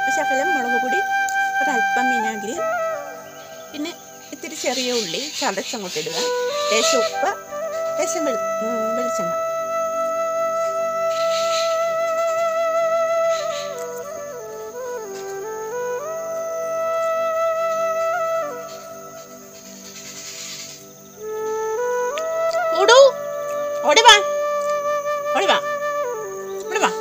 ശകലം മുളക് പൊടി ഒരല്പം വിനാഗിരി പിന്നെ ഇത്തിരി ചെറിയ ഉള്ളി ചതച്ചങ്ങോട്ട് ഇടുക ലേശം ഉപ്പ് ലേശം വെളി ഉം, വെളിച്ചെണ്ണ ഓടൂ ഓടി വാ ഓടി വാ ഓടി വാ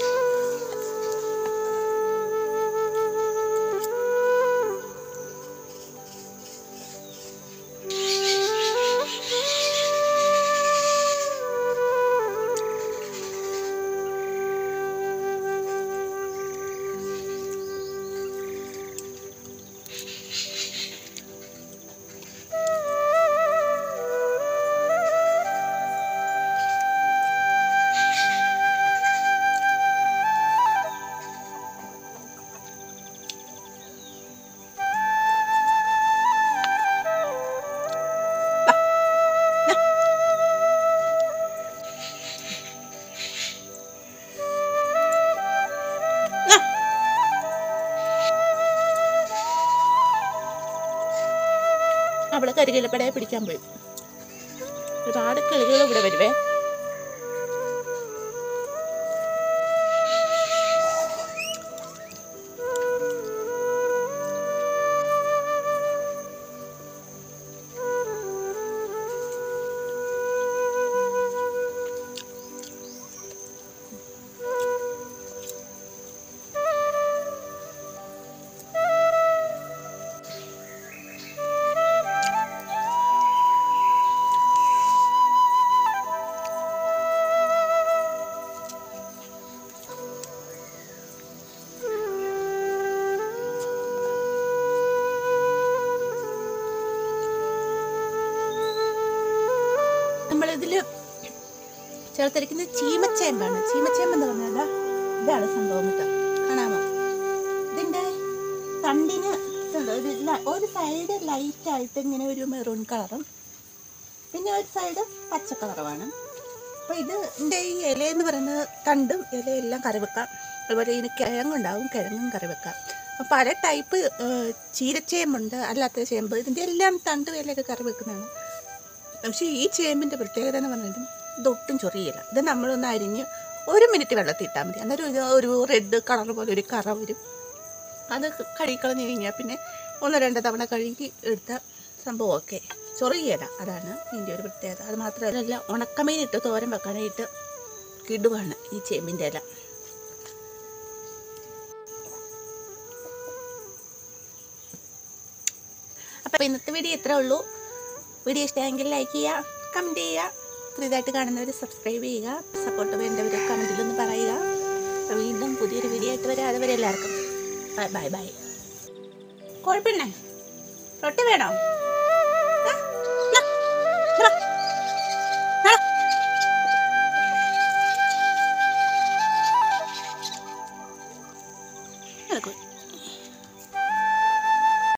നാ. അവള് കരികിലപ്പടയെ പിടിക്കാൻ പോയി ഒരുപാട് കിളികൾ ഇവിടെ വരുവേ നമ്മളിതില് ചേർത്തിരിക്കുന്നത് ചീമച്ചേമ്പാണ് ചീമച്ചേമ്പ് എന്ന് പറഞ്ഞാൽ ദാ ഇതാണ് സംഭവം കേട്ടോ കാണാമോ ഇതിന്റെ തണ്ടിന് ഇതുണ്ട്. ഒരു ല- ഒരു സൈഡ് ലൈറ്റ് ആയിട്ട് ഇങ്ങനെ ഒരു മെറൂൺ കളറും പിന്നെ ഒരു സൈഡ് പച്ച കളറുമാണ് അപ്പോൾ ഇതിൻ്റെ ഈ ഇല എന്ന് പറയുന്നത് തണ്ടും ഇലയെല്ലാം കറി വെക്കാം അതുപോലെ ഇതിന് കിഴങ്ങുണ്ടാവും കിഴങ്ങും കറി വെക്കാം അപ്പോൾ പല ടൈപ്പ് ചീരച്ചേമ്പുണ്ട് അല്ലാത്ത ചേമ്പ് ഇതിൻ്റെ എല്ലാം തണ്ട് ഇലയൊക്കെ കറി വെക്കുന്നതാണ് പക്ഷേ ഈ ചേമ്പിൻ്റെ പ്രത്യേകത എന്ന് പറഞ്ഞാലും ഇതൊട്ടും ചൊറിയില്ല ഇത് നമ്മളൊന്ന് അരിഞ്ഞ് ഒരു മിനിറ്റ് വെള്ളത്തിൽ ഇട്ടാൽ മതി അന്നേരം ഇത് ഒരു റെഡ് കളർ പോലെ ഒരു കറ വരും അത് കഴുകിക്കളഞ്ഞ് കഴിഞ്ഞാൽ പിന്നെ ഒന്ന് രണ്ട് തവണ കഴുകി എടുത്ത സംഭവം ഓക്കെ ചൊറിയില അതാണ് ഇതിൻ്റെ ഒരു പ്രത്യേകത അത് മാത്രമല്ല ഉണക്കമീൻ ഇട്ട് തോരൻ വെക്കാനായിട്ട് കിടുവാണ് ഈ ചേമ്പിൻ്റെ ഇല അപ്പോൾ ഇന്നത്തെ വീഡിയോ ഇത്രേ ഉള്ളൂ വീഡിയോ ഇഷ്ടമെങ്കിൽ ലൈക്ക് ചെയ്യുക കമൻറ്റ് ചെയ്യുക പുതിയതായിട്ട് കാണുന്നവർ സബ്സ്ക്രൈബ് ചെയ്യുക സപ്പോർട്ട് വേണ്ടവർ കമൻറ്റിലൊന്ന് പറയുക അപ്പോൾ വീണ്ടും പുതിയൊരു വീഡിയോ ആയിട്ട് വരാം അതുവരെ എല്ലാവർക്കും ബൈ ബൈ ബൈ കുഴപ്പമില്ലേ റൊട്ടി വേണോ